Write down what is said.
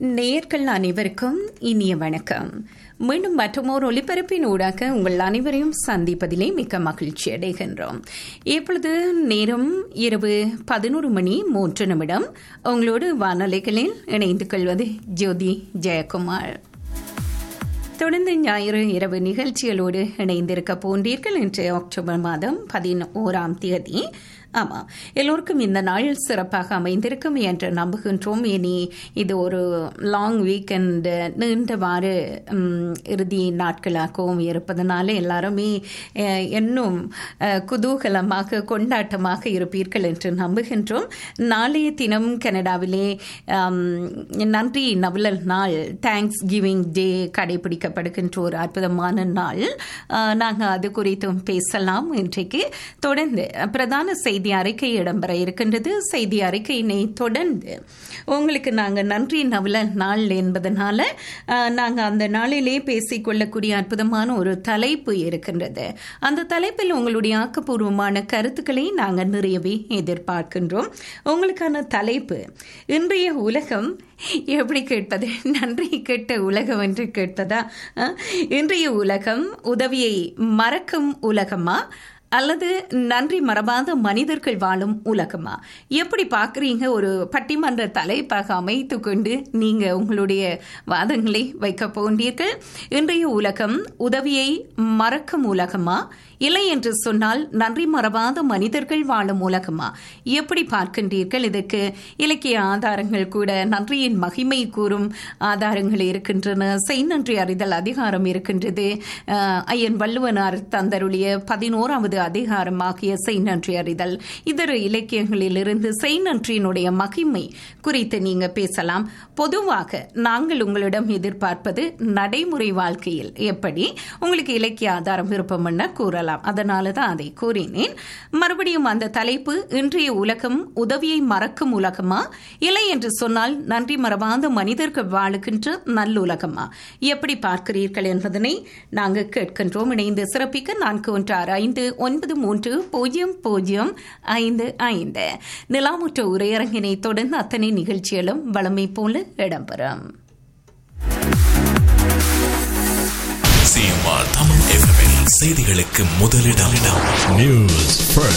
நேயர்கள் அனைவருக்கும் இனிய வணக்கம் மீண்டும் மற்றமோர் ஒலிபரப்பின் ஊடாக உங்கள் அனைவரையும் சந்திப்பதிலே மிக்க மகிழ்ச்சி அடைகின்றோம் இப்பொழுது நேரம் இரவு பதினோரு மணி மூன்று நிமிடம் உங்களோடு வானொலிகளில் இணைந்து கொள்வது ஜோதி ஜெயக்குமார் தொடர்ந்து ஞாயிறு இரவு நிகழ்ச்சிகளோடு இணைந்திருக்க போன்றீர்கள் இன்று அக்டோபர் மாதம் பதினோராம் தேதி ஆமாம் எல்லோருக்கும் இந்த நாள் சிறப்பாக அமைந்திருக்கும் என்று நம்புகின்றோம் இனி இது ஒரு லாங் வீக்கெண்ட் நீண்ட வார இறுதி நாட்களாகவும் இருப்பதனால எல்லாருமே இன்னும் குதூகலமாக கொண்டாட்டமாக இருப்பீர்கள் என்று நம்புகின்றோம் நாளைய தினம் கனடாவிலே நன்றி நவலல் நாள் தேங்க்ஸ் கிவிங் டே கடைபிடிக்கப்படுகின்ற ஒரு அற்புதமான நாள் நாங்கள் அது குறித்தும் பேசலாம் இன்றைக்கு தொடர்ந்து பிரதான செய்தி செய்தி அறிக்கை இடம்பெற இருக்கின்றது செய்தி அறிக்கையினை தொடர்ந்து உங்களுக்கு நாங்கள் நன்றி நவல நாள் என்பதனால நாங்கள் அந்த நாளிலே பேசிக்கொள்ளக்கூடிய அற்புதமான ஒரு தலைப்பு இருக்கின்றது அந்த தலைப்பில் உங்களுடைய ஆக்கப்பூர்வமான கருத்துக்களை நாங்கள் நிறையவே எதிர்பார்க்கின்றோம் உங்களுக்கான தலைப்பு இன்றைய உலகம் எப்படி கேட்பது நன்றி கேட்ட உலகம் என்று கேட்பதா இன்றைய உலகம் உதவியை மறக்கும் உலகமா அல்லது நன்றி மறவாத மனிதர்கள் வாழும் உலகமா எப்படி பார்க்குறீங்க ஒரு பட்டிமன்ற தலைப்பாக அமைத்து கொண்டு நீங்கள் உங்களுடைய வாதங்களை வைக்க போன்றீர்கள் இன்றைய உலகம் உதவியை மறக்கும் உலகமா இல்லை என்று சொன்னால் நன்றி மறவாத மனிதர்கள் வாழும் உலகமா எப்படி பார்க்கின்றீர்கள் இதற்கு இலக்கிய ஆதாரங்கள் கூட நன்றியின் மகிமை கூறும் ஆதாரங்கள் இருக்கின்றன செய் நன்றி அறிதல் அதிகாரம் இருக்கின்றது ஐயன் வள்ளுவனார் தந்தருடைய பதினோராவது அதிகாரமாகிய செய் நன்றி அறிதல் இதர இலக்கியங்களிலிருந்து செய் நன்றியினுடைய மகிமை குறித்து நீங்க பேசலாம் பொதுவாக நாங்கள் உங்களிடம் எதிர்பார்ப்பது நடைமுறை வாழ்க்கையில் எப்படி உங்களுக்கு இலக்கிய ஆதாரம் விருப்பம் என்ன கூறலாம் அதனால தான் அதை கூறினேன் மறுபடியும் அந்த தலைப்பு இன்றைய உலகம் உதவியை மறக்கும் உலகமா இல்லை என்று சொன்னால் நன்றி மறவாத மனிதர்கள் வாழுகின்ற நல்லுலகமா எப்படி பார்க்கிறீர்கள் என்பதனை நாங்கள் கேட்கின்றோம் இணைந்து சிறப்பிக்க நான்கு ஒன்று ஆறு ஐந்து ஒன்பது மூன்று பூஜ்ஜியம் பூஜ்ஜியம் ஐந்து ஐந்து நிலாமுற்ற உரையரங்கினை தொடர்ந்து அத்தனை நிகழ்ச்சிகளும் வளமை போல இடம்பெறும் சிஎம்ஆர் தமிழ் எஃப்எம்எல் செய்திகளுக்கு முதலிடம் நியூஸ்